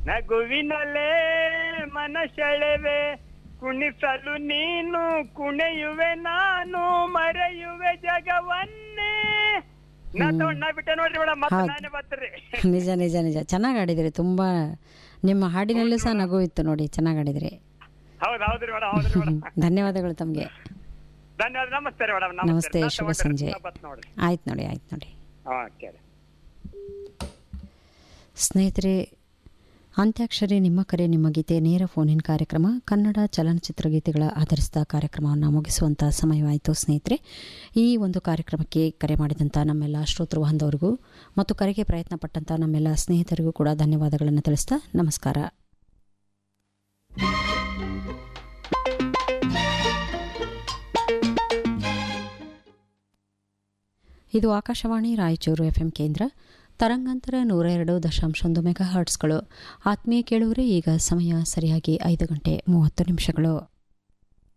ನಗುವಿನಲ್ಲೇ ಮನಸೆಳೆವೆ ಕುಣಿಸಲು ನೀನು ಕುಣಿಯುವೆ ನಾನು ಮರೆಯುವೆ ಜಗವನ್ನೇ ನಾ ತಗೊಂಡ್ ನಾ ಬಿಟ್ಟೆ ನೋಡ್ರಿ ಮೇಡಮ್ ಮತ್ತೆ ಹೌದು. ನಾನೇ ಬರ್ತೀರಿ ನಿಜ ನಿಜ ನಿಜ ಚೆನ್ನಾಗಿ ಆಡಿದಿರಿ ತುಂಬ ನಿಮ್ಮ ಹಾಡಿನಲ್ಲೂ ಸಹ ನಗು ಇತ್ತು ನೋಡಿ ಚೆನ್ನಾಗಿ ಆಡಿದಿರಿ ಹೌದು ಹೌದ್ರಿ ಮೇಡಮ್ ಹೌದ್ರಿ ಮೇಡಮ್ ಧನ್ಯವಾದಗಳು ತಮಗೆ ಧನ್ಯವಾದ ನಮಸ್ತೆ ಮೇಡಮ್ ನಮಸ್ತೆ, ನಾ ಶುಭ ತಗೊಂಡ್ರೆ ಸಂಜೆ. ಬತ್ ನೋಡ್ರಿ ಆಯ್ತು ನೋಡಿ ಆಯ್ತು ನೋಡಿ ಓಕೆ ರೀ ಸ್ನೇಹಿತರೆ ಅಂತ್ಯಾಕ್ಷರಿ ನಿಮ್ಮ ಕರೆ ನಿಮ್ಮ ಗೀತೆ ನೇರ ಫೋನಿನ್ ಕಾರ್ಯಕ್ರಮ ಕನ್ನಡ ಚಲನಚಿತ್ರ ಗೀತೆಗಳ ಆಧರಿಸಿದ ಕಾರ್ಯಕ್ರಮವನ್ನು ಮುಗಿಸುವಂಥ ಸಮಯವಾಯಿತು ಸ್ನೇಹಿತರೆ ಈ ಒಂದು ಕಾರ್ಯಕ್ರಮಕ್ಕೆ ಕರೆ ಮಾಡಿದಂಥ ನಮ್ಮೆಲ್ಲ ಶ್ರೋತೃ ಬಾಂಧವರಿಗೂ ಮತ್ತು ಕರೆಗೆ ಪ್ರಯತ್ನ ಪಟ್ಟಂಥ ನಮ್ಮೆಲ್ಲ ಸ್ನೇಹಿತರಿಗೂ ಕೂಡ ಧನ್ಯವಾದಗಳನ್ನು ತಿಳಿಸ್ತಾ ನಮಸ್ಕಾರ ಇದು ಆಕಾಶವಾಣಿ ರಾಯಚೂರು ಎಫ್ಎಂ ಕೇಂದ್ರ ತರಂಗಾಂತರ ನೂರ ಎರಡು ದಶಾಂಶ ಒಂದು ಮೆಗಾ ಹರ್ಟ್ಸ್ಗಳು ಆತ್ಮೀಯ ಕೇಳುವರೆ ಈಗ ಸಮಯ ಸರಿಯಾಗಿ ಐದು ಗಂಟೆ ಮೂವತ್ತು ನಿಮಿಷಗಳು